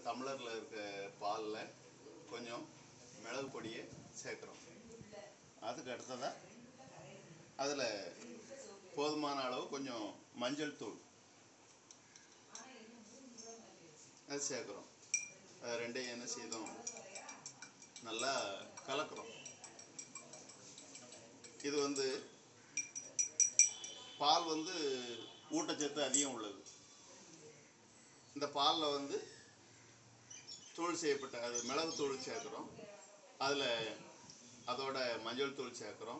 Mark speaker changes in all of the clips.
Speaker 1: டம்ளரில் இருக்க பாலில் கொஞ்சம் மிளகு பொடியை சேர்க்குறோம் அதுக்கு அடுத்ததாக அதில் போதுமான அளவு கொஞ்சம் மஞ்சள் தூள் அது சேர்க்குறோம் அது ரெண்டையும் என்ன செய்தோம் நல்லா கலக்குறோம் இது வந்து பால் வந்து ஊட்டச்சத்து அதிகம் உள்ளது இந்த பாலில் வந்து தூள் செய்யப்பட்ட அது மிளகு தூள் சேர்க்குறோம் அதில் அதோட மஞ்சள் தூள் சேர்க்குறோம்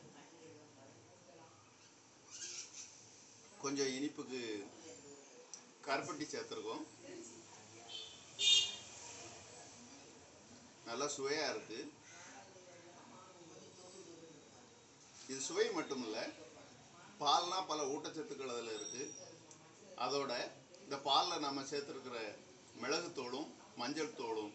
Speaker 1: கொஞ்சம் இனிப்புக்கு கருப்பட்டி சேர்த்துருக்கோம் நல்லா சுவையாக இருக்குது இது சுவை மட்டும் இல்லை பால்னா பல ஊட்டச்சத்துக்கள் அதில் இருக்குது அதோட இந்த பாலில் நம்ம சேர்த்துருக்கிற மிளகுத்தூளும் மஞ்சள் தூளும்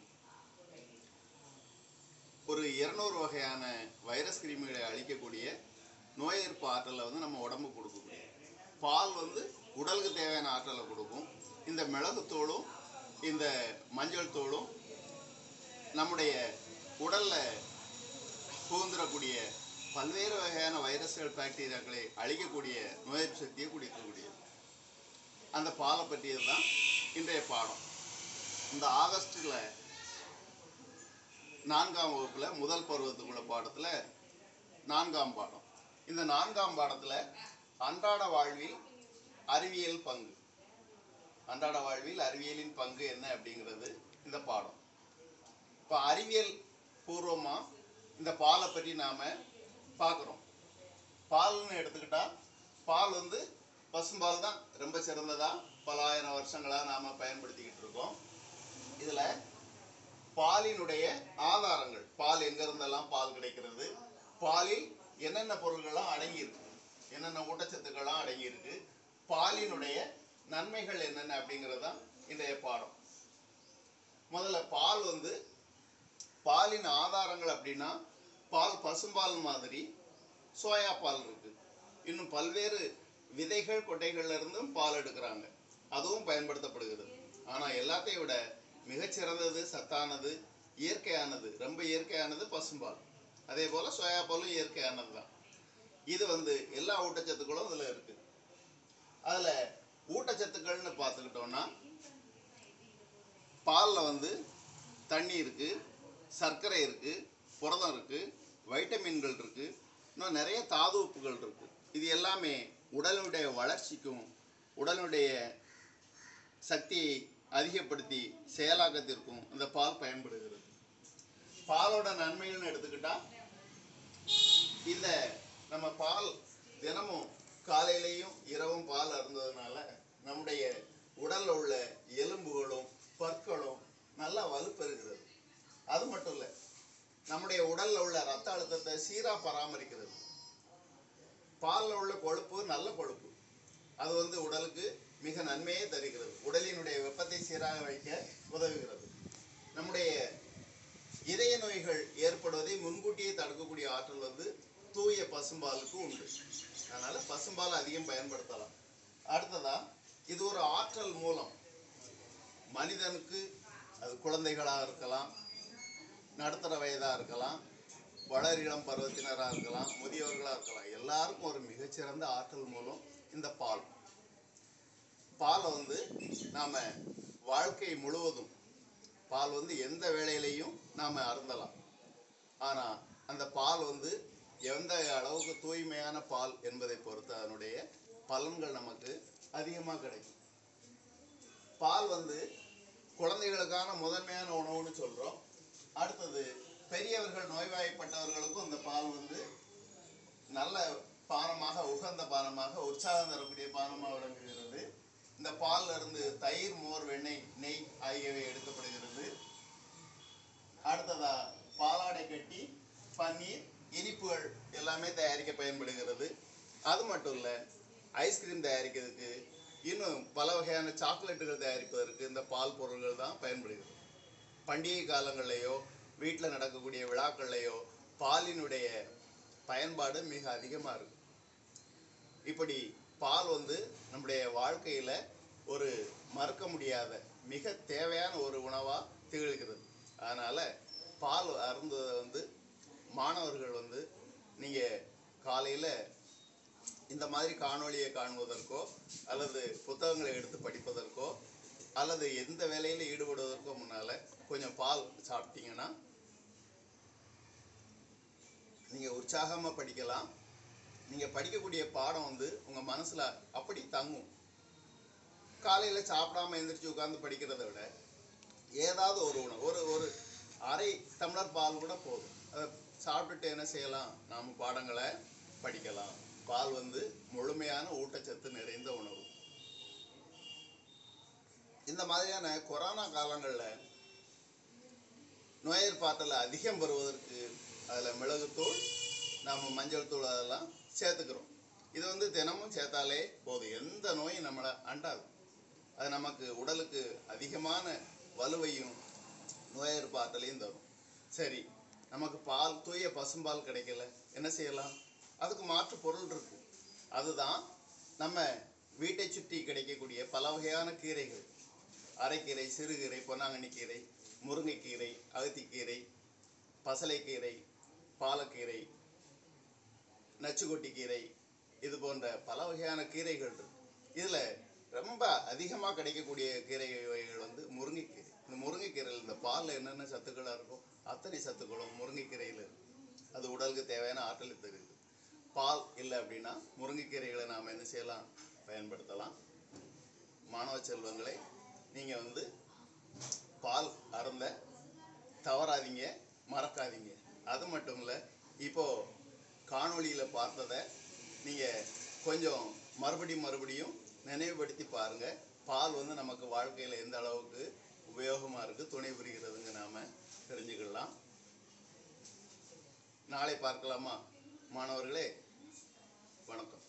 Speaker 1: ஒரு இருநூறு வகையான வைரஸ் கிருமிகளை அழிக்கக்கூடிய நோய் எதிர்ப்பு ஆற்றலை வந்து நம்ம உடம்புக்கு கொடுக்கக்கூடிய பால் வந்து உடலுக்கு தேவையான ஆற்றலை கொடுக்கும் இந்த மிளகுத்தூளும் இந்த மஞ்சள் தூளும் நம்முடைய உடலில் புகுந்துடக்கூடிய பல்வேறு வகையான வைரஸ்கள் பாக்டீரியாக்களை அழிக்கக்கூடிய நோய் எதிர்ப்பு சக்தியை குடிக்கக்கூடியது அந்த பாலை பற்றியது தான் இன்றைய பாடம் இந்த ஆகஸ்டில் நான்காம் வகுப்பில் முதல் பருவத்துக்குள்ள பாடத்தில் நான்காம் பாடம் இந்த நான்காம் பாடத்தில் அன்றாட வாழ்வில் அறிவியல் பங்கு அன்றாட வாழ்வில் அறிவியலின் பங்கு என்ன அப்படிங்கிறது இந்த பாடம் இப்போ அறிவியல் பூர்வமாக இந்த பாலை பற்றி நாம் பார்க்குறோம் பால்னு எடுத்துக்கிட்டா பால் வந்து பசும்பால் தான் ரொம்ப சிறந்ததா பல ஆயிரம் வருஷங்களாக நாம் பயன்படுத்திக்கிட்டு இருக்கோம் இதில் பாலினுடைய ஆதாரங்கள் பால் எங்க இருந்தெல்லாம் பால் கிடைக்கிறது பாலில் என்னென்ன பொருள்கள்லாம் அடங்கியிருக்கு என்னென்ன ஊட்டச்சத்துக்கள்லாம் அடங்கியிருக்கு பாலினுடைய நன்மைகள் என்னென்ன அப்படிங்கிறது தான் இன்றைய பாடம் முதல்ல பால் வந்து பாலின் ஆதாரங்கள் அப்படின்னா பால் பசும்பால் மாதிரி சோயா பால் இருக்கு இன்னும் பல்வேறு விதைகள் கொட்டைகள்ல இருந்தும் பால் எடுக்கிறாங்க அதுவும் பயன்படுத்தப்படுகிறது ஆனா எல்லாத்தையும் விட மிகச்சிறந்தது சத்தானது இயற்கையானது ரொம்ப இயற்கையானது பசும்பால் அதே போல சோயா பாலும் இயற்கையானது தான் இது வந்து எல்லா ஊட்டச்சத்துக்களும் இதுல இருக்கு அதுல ஊட்டச்சத்துக்கள்னு பார்த்துக்கிட்டோம்னா பாலில் வந்து தண்ணி இருக்கு சர்க்கரை இருக்கு புரதம் இருக்கு வைட்டமின்கள் இருக்கு இன்னும் நிறைய தாது உப்புகள் இருக்கு இது எல்லாமே உடலுடைய வளர்ச்சிக்கும் உடலுடைய சக்தியை அதிகப்படுத்தி செயலாக்கத்திற்கும் இந்த பால் பயன்படுகிறது பாலோட நன்மைகள்னு எடுத்துக்கிட்டா இந்த நம்ம பால் தினமும் காலையிலையும் இரவும் பால் அருந்ததுனால நம்முடைய உடல்ல உள்ள எலும்புகளும் பற்களும் நல்லா வலுப்பெறுகிறது அது மட்டும் இல்லை நம்முடைய உடல்ல உள்ள ரத்த அழுத்தத்தை சீரா பராமரிக்கிறது பாலில் உள்ள கொழுப்பு நல்ல கொழுப்பு அது வந்து உடலுக்கு மிக நன்மையை தருகிறது உடலினுடைய வெப்பத்தை சீராக வைக்க உதவுகிறது நம்முடைய இதய நோய்கள் ஏற்படுவதை முன்கூட்டியே தடுக்கக்கூடிய ஆற்றல் வந்து தூய பசும்பாலுக்கு உண்டு அதனால பசும்பால் அதிகம் பயன்படுத்தலாம் அடுத்ததா இது ஒரு ஆற்றல் மூலம் மனிதனுக்கு அது குழந்தைகளாக இருக்கலாம் நடுத்தர வயதாக இருக்கலாம் வளர் இளம் பருவத்தினராக இருக்கலாம் முதியவர்களாக இருக்கலாம் எல்லாருக்கும் ஒரு மிகச்சிறந்த ஆற்றல் மூலம் இந்த பால் பாலை வந்து நாம் வாழ்க்கை முழுவதும் பால் வந்து எந்த வேளையிலையும் நாம் அருந்தலாம் ஆனால் அந்த பால் வந்து எந்த அளவுக்கு தூய்மையான பால் என்பதை பொறுத்து அதனுடைய பலன்கள் நமக்கு அதிகமாக கிடைக்கும் பால் வந்து குழந்தைகளுக்கான முதன்மையான உணவுன்னு சொல்கிறோம் அடுத்தது பெரியவர்கள் நோய்வாய்ப்பட்டவர்களுக்கும் இந்த பால் வந்து நல்ல பானமாக உகந்த பானமாக உற்சாகம் தரக்கூடிய பானமாக விளங்குகிறது இந்த பால்ல இருந்து தயிர் மோர் வெண்ணெய் நெய் ஆகியவை எடுக்கப்படுகிறது அடுத்ததா பாலாடை கட்டி பன்னீர் இனிப்புகள் எல்லாமே தயாரிக்க பயன்படுகிறது அது மட்டும் இல்லை ஐஸ்கிரீம் தயாரிக்கிறதுக்கு இன்னும் பல வகையான சாக்லேட்டுகள் தயாரிப்பதற்கு இந்த பால் பொருள்கள் தான் பயன்படுகிறது பண்டிகை காலங்கள்லையோ வீட்டில் நடக்கக்கூடிய விழாக்கள்லையோ பாலினுடைய பயன்பாடு மிக அதிகமாக இருக்கு இப்படி பால் வந்து நம்முடைய வாழ்க்கையில் ஒரு மறுக்க முடியாத மிக தேவையான ஒரு உணவா திகழ்கிறது அதனால பால் அருந்துவதை வந்து மாணவர்கள் வந்து நீங்க காலையில இந்த மாதிரி காணொளியை காணுவதற்கோ அல்லது புத்தகங்களை எடுத்து படிப்பதற்கோ அல்லது எந்த வேலையில ஈடுபடுவதற்கோ முன்னால கொஞ்சம் பால் சாப்பிட்டீங்கன்னா நீங்க உற்சாகமா படிக்கலாம் நீங்க படிக்கக்கூடிய பாடம் வந்து உங்க மனசுல அப்படி தங்கும் காலையில சாப்பிடாம எந்திரிச்சு உட்கார்ந்து படிக்கிறத விட ஏதாவது ஒரு உணவு ஒரு ஒரு அரை டம்ளர் பால் கூட போதும் அதை சாப்பிட்டுட்டு என்ன செய்யலாம் நாம பாடங்களை படிக்கலாம் பால் வந்து முழுமையான ஊட்டச்சத்து நிறைந்த உணவு இந்த மாதிரியான கொரோனா காலங்களில் நோயற்பாற்றல் அதிகம் பெறுவதற்கு அதில் மிளகுத்தூள் நாம் மஞ்சள் தூள் அதெல்லாம் சேர்த்துக்கிறோம் இது வந்து தினமும் சேர்த்தாலே போதும் எந்த நோயும் நம்மளை அண்டாது அது நமக்கு உடலுக்கு அதிகமான வலுவையும் நோயற்பாற்றலையும் தரும் சரி நமக்கு பால் தூய பசும்பால் கிடைக்கல என்ன செய்யலாம் அதுக்கு மாற்று பொருள் இருக்கு அதுதான் நம்ம வீட்டை சுற்றி கிடைக்கக்கூடிய பல வகையான கீரைகள் அரைக்கீரை சிறுகீரை பொன்னாங்கண்ணி கீரை முருங்கைக்கீரை அகத்திக்கீரை பசலைக்கீரை பாலக்கீரை நச்சுக்கொட்டி கீரை இது போன்ற பல வகையான கீரைகள் இருக்கு இதுல ரொம்ப அதிகமா கிடைக்கக்கூடிய கீரை வகைகள் வந்து முருங்கைக்கீரை இந்த முருங்கைக்கீரையில் இந்த பால்ல என்னென்ன சத்துக்களா இருக்கோ அத்தனை சத்துக்களும் முருங்கைக்கீரையில இருக்கு அது உடலுக்கு தேவையான ஆற்றலை தருது பால் இல்லை அப்படின்னா முருங்கைக்கீரைகளை நாம் என்ன செய்யலாம் பயன்படுத்தலாம் மாணவ செல்வங்களை நீங்கள் வந்து பால் அருந்த தவறாதீங்க மறக்காதீங்க அது மட்டும் இல்லை இப்போ காணொளியில் பார்த்ததை நீங்கள் கொஞ்சம் மறுபடியும் மறுபடியும் நினைவுபடுத்தி பாருங்க பால் வந்து நமக்கு வாழ்க்கையில் எந்த அளவுக்கு உபயோகமாக இருக்குது துணை புரிகிறதுங்க நாம் தெரிஞ்சுக்கலாம் நாளை பார்க்கலாமா மாணவர்களே வணக்கம்